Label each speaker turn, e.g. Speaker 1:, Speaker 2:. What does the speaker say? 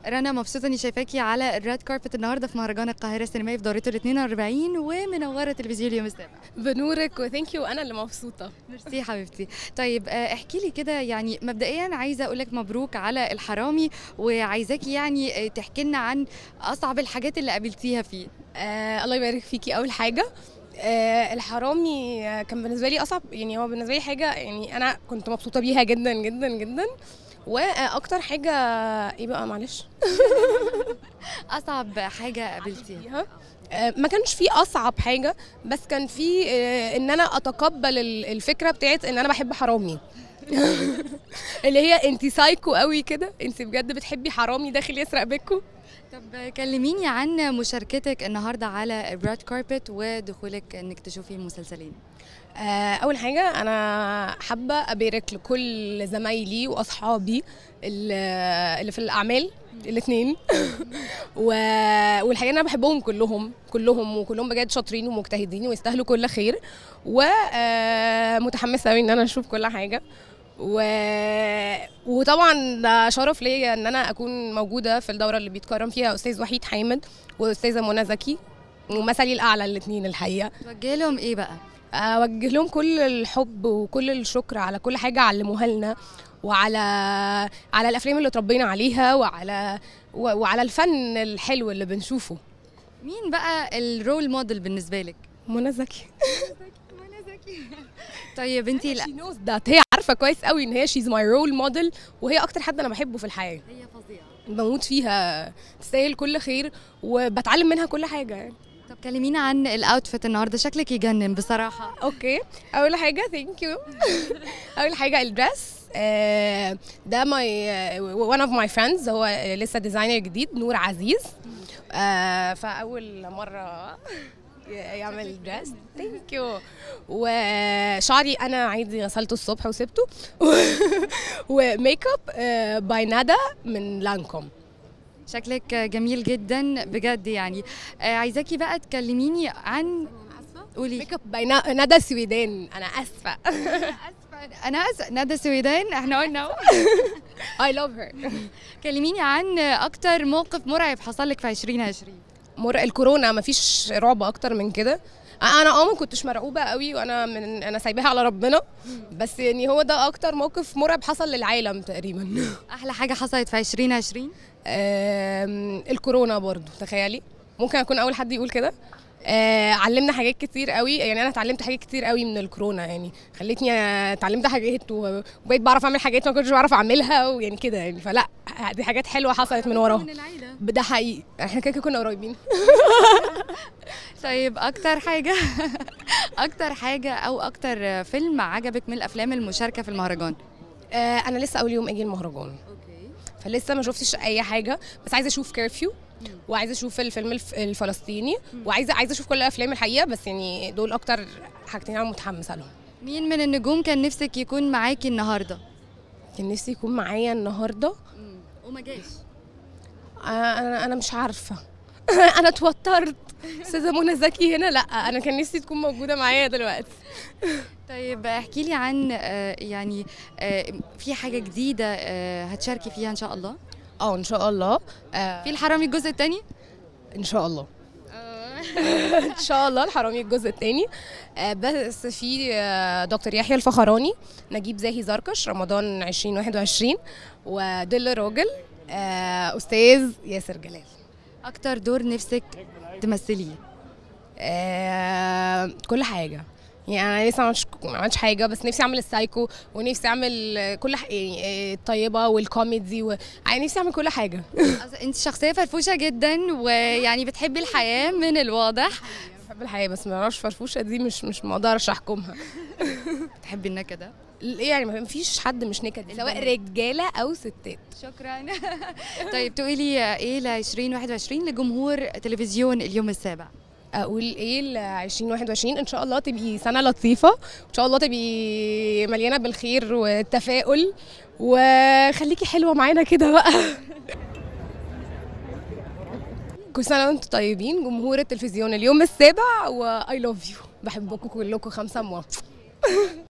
Speaker 1: رنا مبسوطه اني شايفاكي على الريد كاربت النهارده في مهرجان القاهره السينمائي في دورته ال 42 ومنوره تلفزيون اليوم السابع
Speaker 2: بنورك وثانك يو انا اللي مبسوطه
Speaker 1: ميرسي حبيبتي طيب آه، احكي لي كده يعني مبدئيا عايزه اقول لك مبروك على الحرامي وعايزاكي يعني آه، تحكي لنا عن اصعب الحاجات اللي قابلتيها فيه
Speaker 2: آه الله يبارك فيكي اول حاجه آه الحرامي آه، كان بالنسبه لي اصعب يعني هو بالنسبه لي حاجه يعني انا كنت مبسوطه بيها جدا جدا جدا واكتر حاجه ايه بقى معلش
Speaker 1: اصعب حاجه قابلتيها
Speaker 2: فيها آه، ما كانش في اصعب حاجه بس كان في آه، ان انا اتقبل ال- الفكره بتاعت ان انا بحب حرامي اللي هي انت سايكو قوي كده انت بجد بتحبي حرامي داخل يسرق بيتكم
Speaker 1: طب كلميني عن مشاركتك النهارده على الريد كاربت ودخولك انك تشوفي مسلسلين
Speaker 2: آه، اول حاجه انا حابه ابارك لكل زمايلي واصحابي اللي اللي في الاعمال الاثنين و... والحقيقه انا بحبهم كلهم كلهم وكلهم بجد شاطرين ومجتهدين ويستاهلوا كل خير ومتحمسه قوي ان انا اشوف كل حاجه و... وطبعا ده شرف ليا ان انا اكون موجوده في الدوره اللي بيتكرم فيها استاذ وحيد حامد واستاذه منى زكي ومثلي الاعلى الاثنين الحقيقه
Speaker 1: توجه لهم ايه بقى
Speaker 2: اوجه لهم كل الحب وكل الشكر على كل حاجه علموها لنا وعلى على الافلام اللي اتربينا عليها وعلى و- وعلى الفن الحلو اللي بنشوفه
Speaker 1: مين بقى الرول موديل بالنسبه لك
Speaker 2: منى زكي
Speaker 1: طيب انتي لا
Speaker 2: شي نوز ذات هي عارفه كويس قوي ان هي شيز ماي رول موديل وهي اكتر حد انا بحبه في الحياه
Speaker 1: هي فظيعه
Speaker 2: بموت فيها تستاهل كل خير وبتعلم منها كل حاجه يعني
Speaker 1: طب كلمينا عن الاوتفيت النهارده شكلك يجنن بصراحه
Speaker 2: اوكي اول حاجه ثانك يو اول حاجه الدرس آه، ده ماي one اوف ماي فريندز هو لسه ديزاينر جديد نور عزيز آه، فاول مره ي- يعمل دريس ثانك يو وشعري انا عادي غسلته الصبح وسبته وميك اب باي ندى من لانكوم
Speaker 1: شكلك جميل جدا بجد يعني آه عايزاكي بقى تكلميني عن قولي
Speaker 2: ميك اب باي ندى سويدان انا اسفه
Speaker 1: اسفه انا اسفه ندى سويدان احنا قلنا
Speaker 2: اي لاف هير
Speaker 1: كلميني عن اكتر موقف مرعب حصل لك في 2020
Speaker 2: مر الكورونا مفيش رعب اكتر من كده انا اه ما كنتش مرعوبه قوي وانا من انا سايباها على ربنا بس يعني هو ده اكتر موقف مرعب حصل للعالم تقريبا
Speaker 1: احلى حاجه حصلت في 2020
Speaker 2: آم، الكورونا برضو تخيلي ممكن اكون اول حد يقول كده آه علمنا حاجات كتير قوي يعني انا اتعلمت حاجات كتير قوي من الكورونا يعني خلتني اتعلمت حاجات و- وبقيت بعرف اعمل حاجات ما كنتش بعرف اعملها ويعني كده يعني فلا دي حاجات حلوه حصلت من وراها
Speaker 1: العيله
Speaker 2: ده حقيقي احنا كده كده كنا قريبين
Speaker 1: طيب اكتر حاجه اكتر حاجه او اكتر فيلم عجبك من الافلام المشاركه في المهرجان
Speaker 2: آه انا لسه اول يوم اجي المهرجان
Speaker 1: اوكي
Speaker 2: فلسه ما شفتش اي حاجه بس عايزه اشوف كيرفيو وعايزه اشوف الفيلم الف- الفلسطيني وعايزه عايزه اشوف كل الافلام الحقيقه بس يعني دول اكتر حاجتين انا متحمسه لهم
Speaker 1: مين من النجوم كان نفسك يكون معاكي النهارده
Speaker 2: كان نفسي يكون معايا النهارده
Speaker 1: وما جاش
Speaker 2: آه، انا انا مش عارفه انا اتوترت استاذه منى زكي هنا لا انا كان نفسي تكون موجوده معايا دلوقتي
Speaker 1: طيب احكي لي عن آه، يعني آه، في حاجه جديده آه، هتشاركي فيها ان شاء الله
Speaker 2: اه ان شاء الله آه
Speaker 1: في الحرامي الجزء الثاني
Speaker 2: ان شاء الله ان شاء الله الحرامي الجزء الثاني بس في آه، دكتور يحيى الفخراني نجيب زاهي زركش رمضان 2021 ودل راجل آه، استاذ ياسر جلال
Speaker 1: اكتر دور نفسك تمثليه
Speaker 2: آه، كل حاجه يعني انا لسه ما عملتش ما عملتش حاجه بس نفسي اعمل السايكو ونفسي اعمل آه، كل حاجه يعني آه، الطيبه والكوميدي و... يعني نفسي اعمل كل حاجه
Speaker 1: أصل انت شخصيه فرفوشه جدا ويعني بتحبي الحياه من الواضح
Speaker 2: بحب الحياه بس ما اعرفش فرفوشه دي مش مش ما اقدرش احكمها
Speaker 1: بتحبي النكده
Speaker 2: يعني ما فيش حد مش نكد سواء رجاله او ستات
Speaker 1: شكرا طيب تقولي ايه ل 2021 لجمهور تلفزيون اليوم السابع
Speaker 2: اقول ايه ل 2021 ان شاء الله تبقي سنه لطيفه وان شاء الله تبقي مليانه بالخير والتفاؤل وخليكي حلوه معانا كده بقى كل سنه وانتم طيبين جمهور التلفزيون اليوم السابع واي لاف يو بحبكم كلكم خمسه موا